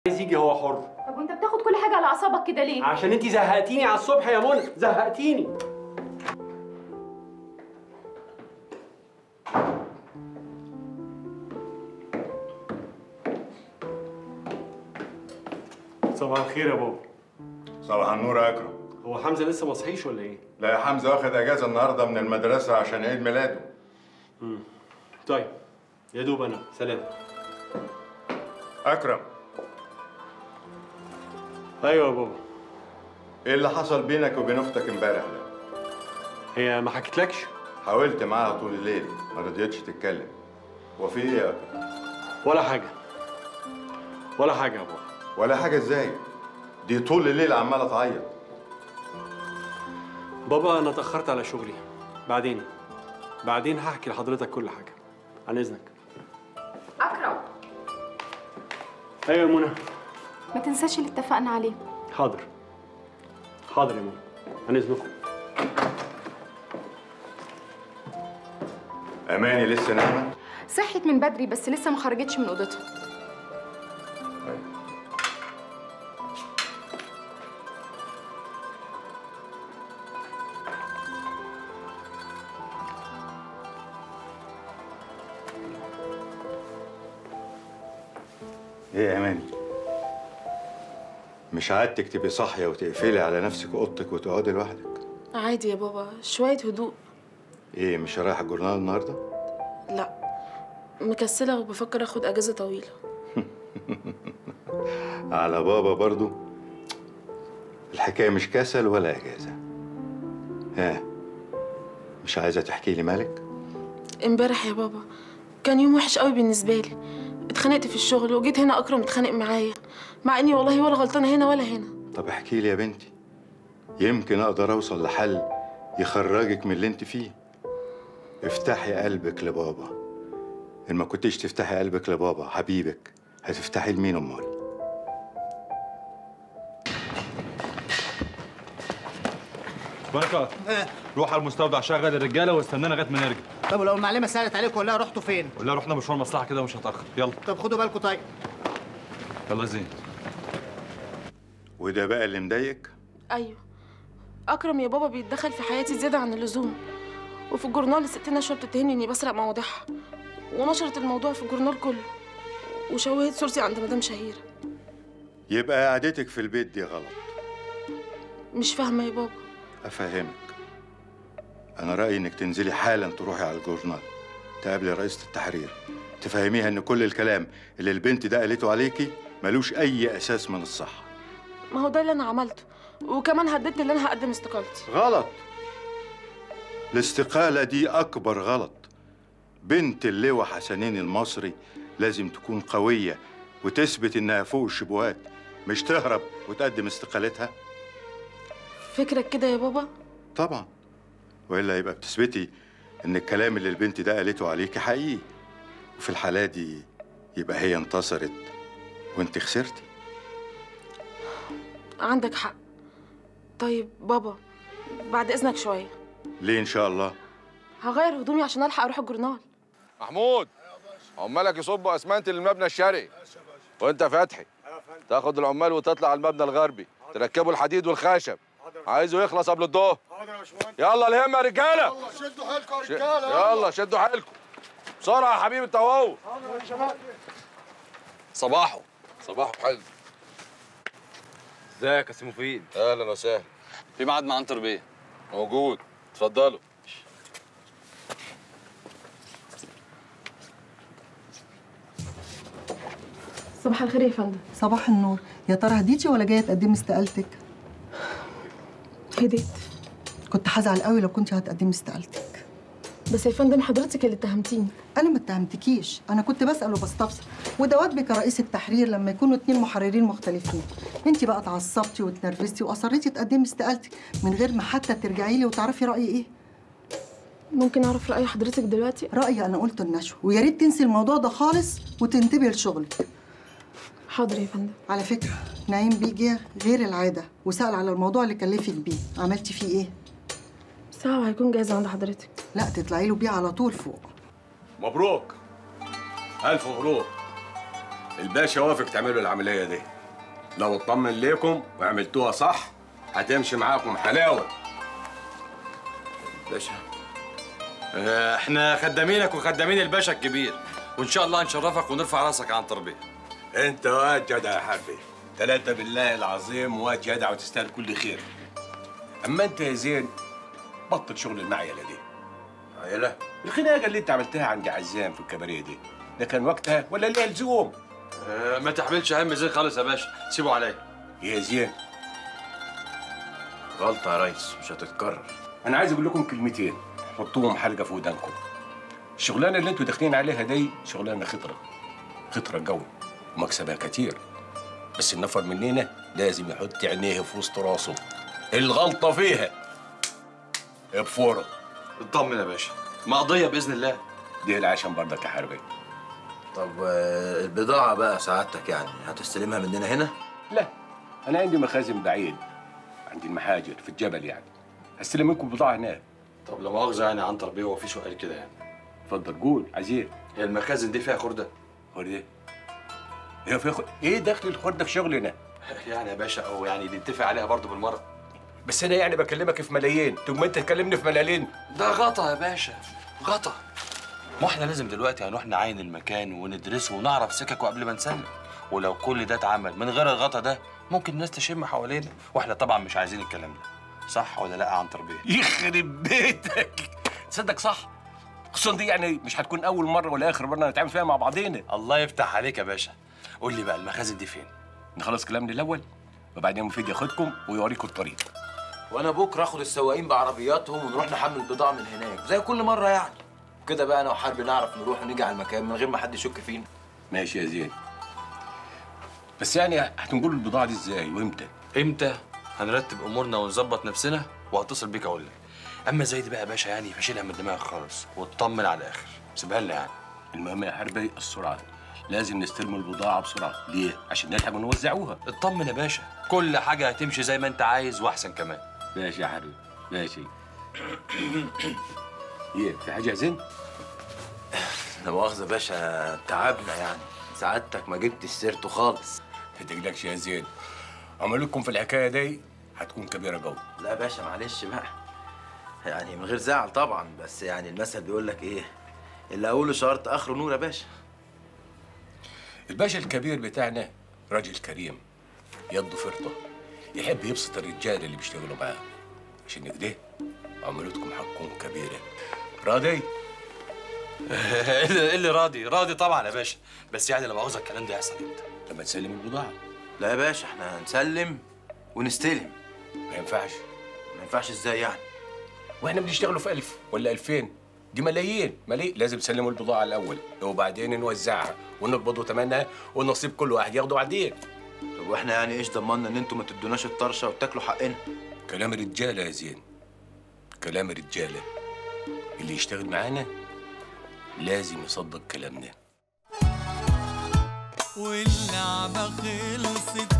عايز يجي هو حر طب وانت بتاخد كل حاجه على اعصابك كده ليه عشان انت زهقتيني على الصبح يا منى زهقتيني صباح الخير يا بابا صباح النور يا اكرم هو حمزه لسه ما صحيش ولا ايه لا يا حمزه واخد اجازه النهارده من المدرسه عشان عيد ميلاده طيب يا دوب انا سلام اكرم ايوه يا بابا ايه اللي حصل بينك وبين اختك امبارح ده هي ما حكيتلكش حاولت معاها طول الليل ما رضيتش تتكلم وفي ايه يا اكرم ولا حاجه ولا حاجه يا بابا ولا حاجه ازاي دي طول الليل عماله تعيط بابا انا اتاخرت على شغلي بعدين بعدين هحكي لحضرتك كل حاجه عن اذنك اكرم ايوه يا منى ما تنساش اللي اتفقنا عليه حاضر حاضر يا منى عن اذنكم اماني لسه نايمه صحت من بدري بس لسه ما خرجتش من اوضتها طيب. ايه يا اماني مش عادتك تبقي صاحيه وتقفلي على نفسك اوضتك وتقعدي لوحدك عادي يا بابا شوية هدوء ايه مش رايحه الجورنال النهارده لا مكسلة وبفكر اخد اجازة طويلة على بابا برضو الحكايه مش كسل ولا اجازه ها مش عايزه تحكي لي مالك امبارح يا بابا كان يوم وحش قوي بالنسبة لي اتخانقت في الشغل وجيت هنا اكرم اتخانق معايا مع اني والله ولا غلطانة هنا ولا هنا طب احكي لي يا بنتي يمكن اقدر اوصل لحل يخرجك من اللي انت فيه افتحي قلبك لبابا ان ما كنتيش تفتحي قلبك لبابا حبيبك هتفتحي لمين امال بركات روح على المستودع شغل الرجاله واستنانا لغايه ما نرجع طب ولو المعلمه سالت عليكم ولا رحتوا فين؟ ولا رحنا مشوار مصلحه كده ومش هتاخر يلا طب خدوا بالكم طيب يلا زين وده بقى اللي مضايقك ايوه اكرم يا بابا بيتدخل في حياتي زيادة عن اللزوم وفي الجورنال الست نشوى بتتهمني اني بسرق مواضيعها ونشرت الموضوع في الجورنال كله وشوهت صورتي عند مدام شهيرة يبقى قعدتك في البيت دي غلط مش فاهمة يا بابا افهمك انا رايي انك تنزلي حالا تروحي على الجورنال تقابلي رئيسة التحرير تفهميها ان كل الكلام اللي البنت ده قالته عليكي ملوش اي اساس من الصحه ما هو ده اللي انا عملته وكمان هددني ان انا هقدم استقالتي غلط الاستقالة دي أكبر غلط بنت اللواء حسنين المصري لازم تكون قوية وتثبت إنها فوق الشبهات مش تهرب وتقدم استقالتها فكرك كده يا بابا طبعا وإلا يبقى بتثبتي إن الكلام اللي البنت ده قالته عليكي حقيقي وفي الحالة دي يبقى هي انتصرت وانت خسرتي عندك حق طيب بابا بعد اذنك شويه ليه إن شاء الله هغير هدومي عشان الحق اروح الجورنال محمود عمالك يصبوا اسمنت للمبنى الشرقي وانت فتحي تاخد العمال وتطلع على المبنى الغربي تركبوا الحديد والخشب عايزه يخلص قبل الظهر يلا الهمه يا رجاله يلا شدوا حيلكم يا رجاله يلا شدوا حيلكم بسرعه يا حبيبي انت وهو صباحو صباحو حلو ازيك يا سي مفيد اهلا وسهلا في ميعاد مع عنتر بيه موجود اتفضلوا صباح الخير يا فندم صباح النور يا ترى هديتي ولا جايه تقدمي استقالتك هديت كنت هزعل قوي لو كنت هتقدمي استقالتك بس يا فندم حضرتك اللي اتهمتيني انا ما اتهمتكيش انا كنت بسال وبستفسر وده واجبك كرئيس التحرير لما يكونوا اتنين محررين مختلفين انت بقى اتعصبتي واتنرفزتي واصريتي تقدمي استقالتك من غير ما حتى ترجعي لي وتعرفي رايي ايه ممكن اعرف راي حضرتك دلوقتي رايي انا قلت النشوه ويا ريت تنسي الموضوع ده خالص وتنتبهي لشغلك حاضر يا فندم على فكره نعيم بيجي غير العاده وسال على الموضوع اللي كلفك بيه عملتي فيه ايه ساعه وهيكون جاهز عند حضرتك لا تطلعي له بيه على طول فوق مبروك ألف مبروك الباشا وافق تعملوا العملية دي لو اطمن ليكم وعملتوها صح هتمشي معاكم حلاوه باشا آه، احنا خدامينك وخدامين الباشا الكبير وان شاء الله نشرفك ونرفع راسك عن تربيه انت واد جدع يا حبي ثلاثة بالله العظيم واد جدع وتستاهل كل خير اما انت يا زين بطل شغل المعيلة دي معيلة؟ الخناقة اللي انت عملتها عند عزام في الكباريه دي ده كان وقتها ولا ليها لزوم؟ آه، ما تحملش هم زين خالص يا باشا سيبه عليا يا زين غلطة يا ريس مش هتتكرر انا عايز اقول لكم كلمتين حطوهم حلقة في ودانكم الشغلانة اللي انتوا داخلين عليها دي شغلانة خطرة خطرة قوي ومكسبها كتير بس النفر مننا لازم يحط عينيه في وسط راسه الغلطة فيها بفورة اطمن يا باشا مقضيه باذن الله دي العشم برضك يا حربي طب آه، البضاعة بقى سعادتك يعني هتستلمها مننا هنا؟ لا انا عندي مخازن بعيد عندي المحاجر في الجبل يعني هستلم منكم بضاعة هناك طب لو مؤاخذه يعني عن تربيه هو في سؤال كده يعني اتفضل قول عزيز هي المخازن دي فيها خرده خرده ايه في خ... ايه دخل الخرده في شغلنا يعني يا باشا او يعني نتفق عليها برضه بالمره بس انا يعني بكلمك في ملايين تقوم انت تكلمني في ملالين ده غطا يا باشا غطا ما احنا لازم دلوقتي هنروح نعاين المكان وندرسه ونعرف سككه قبل ما نسلم ولو كل ده اتعمل من غير الغطا ده ممكن الناس تشم حوالينا واحنا طبعا مش عايزين الكلام ده صح ولا لا عن تربيه يخرب بيتك تصدق صح خصوصا دي يعني مش هتكون اول مره ولا اخر مره نتعامل فيها مع بعضينا الله يفتح عليك يا باشا قول لي بقى المخازن دي فين نخلص كلامنا الاول وبعدين مفيد ياخدكم ويوريكم الطريق وانا بكره اخد السواقين بعربياتهم ونروح نحمل بضاعة من هناك زي كل مرة يعني كده بقى انا وحربي نعرف نروح ونيجي على المكان من غير ما حد يشك فينا ماشي يا زين بس يعني هتنقلوا البضاعه دي ازاي وامتى امتى هنرتب امورنا ونظبط نفسنا وهتصل بيك اقول لك اما زي دي بقى يا باشا يعني فشيلها من دماغك خالص واطمن على الاخر سيبها لنا يعني المهم يا حربي السرعه لازم نستلم البضاعه بسرعه ليه عشان نلحق ونوزعوها اطمن يا باشا كل حاجه هتمشي زي ما انت عايز واحسن كمان ماشي يا حبيبي ماشي ايه في حاجه يا زين لا مؤاخذة يا باشا تعبنا يعني سعادتك ما جبتش سيرته خالص ما تقلقش يا زين عملكم في الحكايه دي هتكون كبيره قوي لا يا باشا معلش بقى يعني من غير زعل طبعا بس يعني المثل بيقول لك ايه اللي اوله شرط اخره نور يا باشا الباشا الكبير بتاعنا راجل كريم يده فرطه يحب يبسط الرجال اللي بيشتغلوا معاه عشان كده عملتكم حقكم كبيره راضي اللي اللي راضي راضي طبعا يا باشا بس يعني لما عاوز الكلام ده يحصل امتى لما تسلم البضاعه لا يا باشا احنا هنسلم ونستلم ما ينفعش ما ينفعش ازاي يعني واحنا بنشتغلوا في ألف ولا ألفين دي ملايين ملايين لازم تسلموا البضاعة الأول وبعدين نوزعها ونقبضوا ثمنها والنصيب كل واحد ياخده بعدين طب واحنا يعني ايش ضمننا ان انتوا ما تدوناش الطرشه وتاكلوا حقنا كلام رجالة يا زين كلام رجالة اللي يشتغل معانا لازم يصدق كلامنا واللعبة خلصت